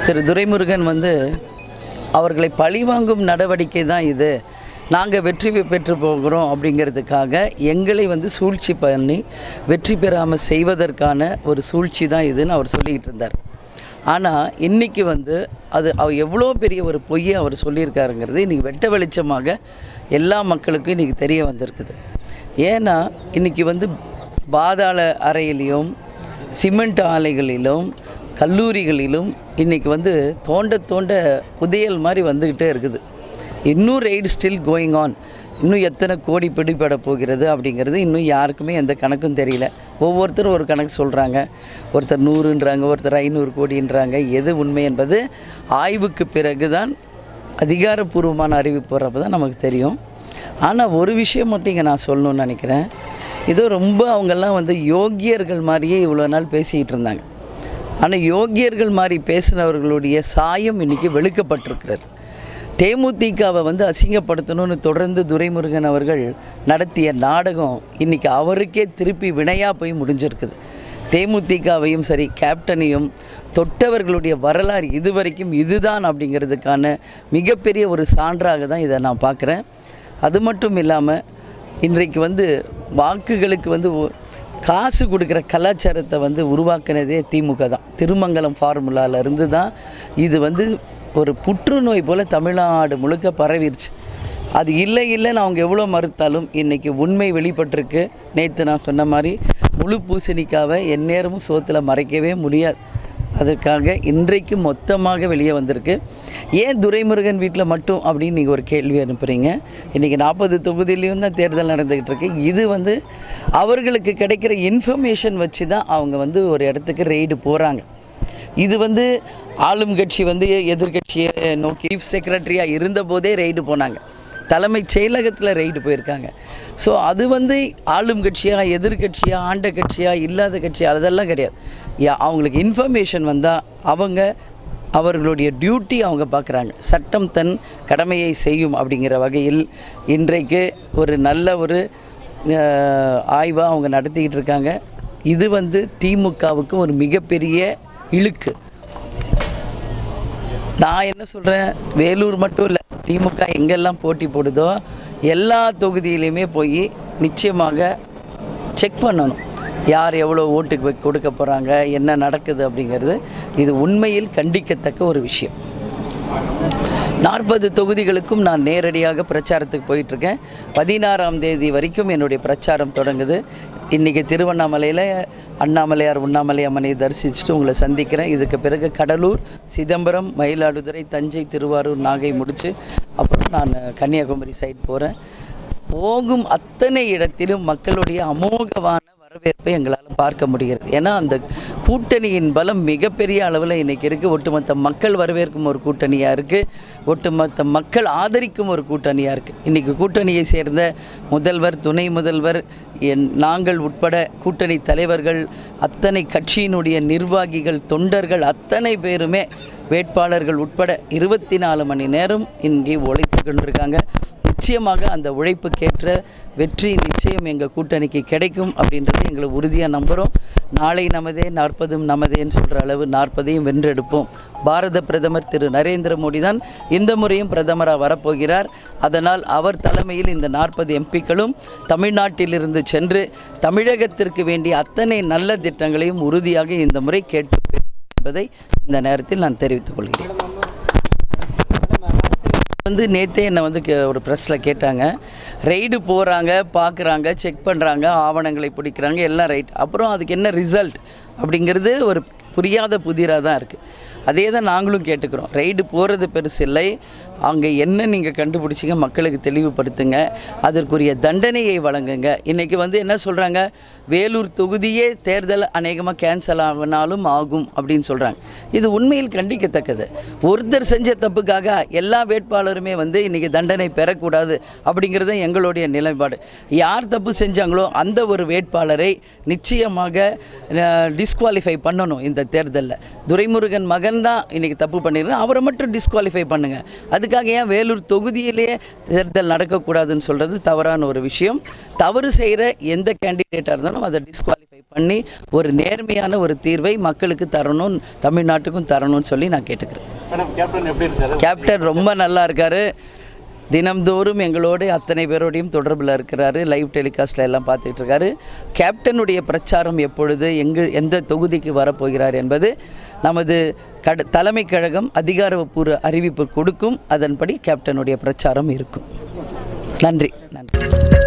திரு துரைமுருகன் வந்து அவர்களை பழிவாங்கும் நடவடிக்கை தான் இது நாங்கள் வெற்றி பெ- பெற்று போகிறோம் அப்படிங்கிறதுக்காக எங்களை வந்து சூழ்ச்சி பண்ணி வெற்றி பெறாமல் செய்வதற்கான ஒரு சூழ்ச்சி தான் இதுன்னு அவர் சொல்லிக்கிட்டு இருந்தார் ஆனால் இன்றைக்கி வந்து அது அவர் எவ்வளோ பெரிய ஒரு பொய்யை அவர் சொல்லியிருக்காருங்கிறது இன்றைக்கி வெட்ட வெளிச்சமாக எல்லா மக்களுக்கும் இன்றைக்கி தெரிய வந்திருக்குது ஏன்னா இன்றைக்கி வந்து பாதாள அறையிலையும் சிமெண்ட் ஆலைகளிலும் கல்லூரிகளிலும் இன்றைக்கி வந்து தோண்ட தோண்ட புதையல் மாதிரி வந்துக்கிட்டே இருக்குது இன்னும் ரெய்டு ஸ்டில் கோயிங் ஆன் இன்னும் எத்தனை கோடி பிடிபட போகிறது அப்படிங்கிறது இன்னும் யாருக்குமே எந்த கணக்கும் தெரியல ஒவ்வொருத்தரும் ஒரு கணக்கு சொல்கிறாங்க ஒருத்தர் நூறுன்றாங்க ஒருத்தர் ஐநூறு கோடின்றாங்க எது உண்மை என்பது ஆய்வுக்கு பிறகு தான் அதிகாரப்பூர்வமான அறிவிப்பு வர்றப்ப தான் நமக்கு தெரியும் ஆனால் ஒரு விஷயம் மட்டும் இங்கே நான் சொல்லணும்னு நினைக்கிறேன் இதோ ரொம்ப அவங்கெல்லாம் வந்து யோக்கியர்கள் மாதிரியே இவ்வளோ நாள் பேசிக்கிட்டு இருந்தாங்க ஆனால் யோக்கியர்கள் மாதிரி பேசினவர்களுடைய சாயம் இன்றைக்கி வெளுக்கப்பட்டிருக்கிறது தேமுதிகவை வந்து அசிங்கப்படுத்தணும்னு தொடர்ந்து துரைமுருகன் அவர்கள் நடத்திய நாடகம் இன்றைக்கி அவருக்கே திருப்பி வினையாக போய் முடிஞ்சிருக்குது தேமுதிகவையும் சரி கேப்டனையும் தொட்டவர்களுடைய வரலாறு இதுவரைக்கும் இதுதான் அப்படிங்கிறதுக்கான மிகப்பெரிய ஒரு சான்றாக தான் இதை நான் பார்க்குறேன் அது மட்டும் இல்லாமல் இன்றைக்கு வந்து வாக்குகளுக்கு வந்து ஒ- காசு கொடுக்குற கலாச்சாரத்தை வந்து உருவாக்குனதே திமுக தான் திருமங்கலம் ஃபார்முலால இருந்து தான் இது வந்து ஒரு புற்றுநோய் போல் தமிழ்நாடு முழுக்க பரவிருச்சு அது இல்லை இல்லைன்னு அவங்க எவ்வளோ மறுத்தாலும் இன்றைக்கி உண்மை வெளிப்பட்டிருக்கு நேற்று நான் சொன்ன மாதிரி முழு பூசணிக்காவை எந்நேரமும் சோத்தில் மறைக்கவே முடியாது அதற்காக இன்றைக்கு மொத்தமாக வெளியே வந்திருக்கு ஏன் துரைமுருகன் வீட்டில் மட்டும் அப்படின்னு நீங்கள் ஒரு கேள்வி அனுப்புகிறீங்க இன்றைக்கி நாற்பது தொகுதியிலையும் தான் தேர்தல் நடந்துக்கிட்டு இருக்கு இது வந்து அவர்களுக்கு கிடைக்கிற இன்ஃபர்மேஷன் வச்சு தான் அவங்க வந்து ஒரு இடத்துக்கு ரெய்டு போகிறாங்க இது வந்து ஆளும் கட்சி வந்து எதிர்கட்சியை நோக்கி சீஃப் செக்ரட்டரியாக இருந்தபோதே ரெய்டு போனாங்க தலைமைச் செயலகத்தில் ரெய்டு போயிருக்காங்க ஸோ அது வந்து ஆளும் கட்சியாக எதிர்கட்சியா ஆண்ட கட்சியா இல்லாத கட்சியா அதெல்லாம் கிடையாது யா- அவங்களுக்கு இன்ஃபர்மேஷன் வந்தால் அவங்க அவர்களுடைய டியூட்டி அவங்க பார்க்குறாங்க சட்டம் தன் கடமையை செய்யும் அப்படிங்கிற வகையில் இன்றைக்கு ஒரு நல்ல ஒரு ஆய்வாக அவங்க நடத்திக்கிட்டு இருக்காங்க இது வந்து திமுகவுக்கு ஒரு மிகப்பெரிய இழுக்கு நான் என்ன சொல்கிறேன் வேலூர் மட்டும் இல்லை திமுக எங்கெல்லாம் போட்டி போடுதோ எல்லா தொகுதியிலையுமே போய் நிச்சயமாக செக் பண்ணணும் யார் எவ்வளோ ஓட்டுக்கு வை- கொடுக்க போகிறாங்க என்ன நடக்குது அப்படிங்கிறது இது உண்மையில் கண்டிக்கத்தக்க ஒரு விஷயம் நாற்பது தொகுதிகளுக்கும் நான் நேரடியாக பிரச்சாரத்துக்கு போயிட்டுருக்கேன் பதினாறாம் தேதி வரைக்கும் என்னுடைய பிரச்சாரம் தொடங்குது இன்றைக்கி திருவண்ணாமலையில் அண்ணாமலையார் உண்ணாமலை அம்மனை தரிசிச்சுட்டு உங்களை சந்திக்கிறேன் இதுக்கு பிறகு கடலூர் சிதம்பரம் மயிலாடுதுறை தஞ்சை திருவாரூர் நாகை முடித்து அப்புறம் நான் கன்னியாகுமரி சைட் போகிறேன் போகும் அத்தனை இடத்திலும் மக்களுடைய அமோகமான வரவேற்பை எங்களால் பார்க்க முடிகிறது ஏன்னா அந்த கூட்டணியின் பலம் மிகப்பெரிய அளவில் இன்றைக்கி இருக்குது ஒட்டுமொத்த மக்கள் வரவேற்கும் ஒரு கூட்டணியாக இருக்குது ஒட்டுமொத்த மக்கள் ஆதரிக்கும் ஒரு கூட்டணியாக இருக்குது இன்றைக்கி கூட்டணியை சேர்ந்த முதல்வர் துணை முதல்வர் என் நாங்கள் உட்பட கூட்டணி தலைவர்கள் அத்தனை கட்சியினுடைய நிர்வாகிகள் தொண்டர்கள் அத்தனை பேருமே வேட்பாளர்கள் உட்பட இருபத்தி நாலு மணி நேரம் இங்கே உழைத்து கொண்டிருக்காங்க நிச்சயமாக அந்த உழைப்புக்கேற்ற வெற்றி நிச்சயம் எங்கள் கூட்டணிக்கு கிடைக்கும் அப்படின்றது எங்களை உறுதியாக நம்புகிறோம் நாளை நமதே நாற்பதும் நமதேன்னு சொல்கிற அளவு நாற்பதையும் வென்றெடுப்போம் பாரத பிரதமர் திரு நரேந்திர மோடி தான் இந்த முறையும் பிரதமராக வரப்போகிறார் அதனால் அவர் தலைமையில் இந்த நாற்பது எம்பிக்களும் தமிழ்நாட்டிலிருந்து சென்று தமிழகத்திற்கு வேண்டிய அத்தனை நல்ல திட்டங்களையும் உறுதியாக இந்த முறை கேட்டு என்பதை இந்த நேரத்தில் நான் தெரிவித்துக் கொள்கிறேன் வந்து நேற்றே என்னை வந்து கே- ஒரு ப்ரெஸ்ஸில் கேட்டாங்க ரெய்டு போகிறாங்க பார்க்குறாங்க செக் பண்ணுறாங்க ஆவணங்களை பிடிக்கிறாங்க எல்லாம் ரைட் அப்புறம் அதுக்கு என்ன ரிசல்ட் அப்படிங்கிறது ஒரு புரியாத புதிராக தான் இருக்குது அதே தான் நாங்களும் கேட்டுக்கிறோம் ரெய்டு போகிறது பெருசு இல்லை அங்கே என்ன நீங்கள் கண்டுபிடிச்சிங்க மக்களுக்கு தெளிவுபடுத்துங்க அதற்குரிய தண்டனையை வழங்குங்க இன்றைக்கி வந்து என்ன சொல்கிறாங்க வேலூர் தொகுதியே தேர்தல் அநேகமாக கேன்சல் ஆகினாலும் ஆகும் அப்படின்னு சொல்கிறாங்க இது உண்மையில் கண்டிக்கத்தக்கது ஒருத்தர் செஞ்ச தப்புக்காக எல்லா வேட்பாளருமே வந்து இன்றைக்கி தண்டனை பெறக்கூடாது அப்படிங்கிறது தான் எங்களுடைய நிலைப்பாடு யார் தப்பு செஞ்சாங்களோ அந்த ஒரு வேட்பாளரை நிச்சயமாக டிஸ்குவாலிஃபை பண்ணணும் இந்த தேர்தலில் துரைமுருகன் மகன் கேப்டன் தான் இன்றைக்கி தப்பு பண்ணிடுறேன் அவரை மட்டும் டிஸ்குவாலிஃபை பண்ணுங்கள் அதுக்காக ஏன் வேலூர் தொகுதியிலேயே தேர்தல் நடக்கக்கூடாதுன்னு சொல்கிறது தவறான ஒரு விஷயம் தவறு செய்கிற எந்த கேண்டிடேட்டாக இருந்தாலும் அதை டிஸ்குவாலிஃபை பண்ணி ஒரு நேர்மையான ஒரு தீர்வை மக்களுக்கு தரணும் தமிழ்நாட்டுக்கும் தரணும்னு சொல்லி நான் கேட்டுக்கிறேன் மேடம் கேப்டன் எப்படி இருக்காரு கேப்டன் ரொம்ப நல்லா இருக்காரு தினம்தோறும் எங்களோடு அத்தனை பேரோடையும் தொடர்பில் இருக்கிறாரு லைவ் டெலிகாஸ்ட்டில் எல்லாம் பார்த்துட்டு இருக்காரு கேப்டனுடைய பிரச்சாரம் எப்பொழுது எங்கு எந்த தொகுதிக்கு வரப்போகிறார் என்பது நமது கட தலைமை கழகம் அதிகாரப்பூர்வ அறிவிப்பு கொடுக்கும் அதன்படி கேப்டனுடைய பிரச்சாரம் இருக்கும் நன்றி நன்றி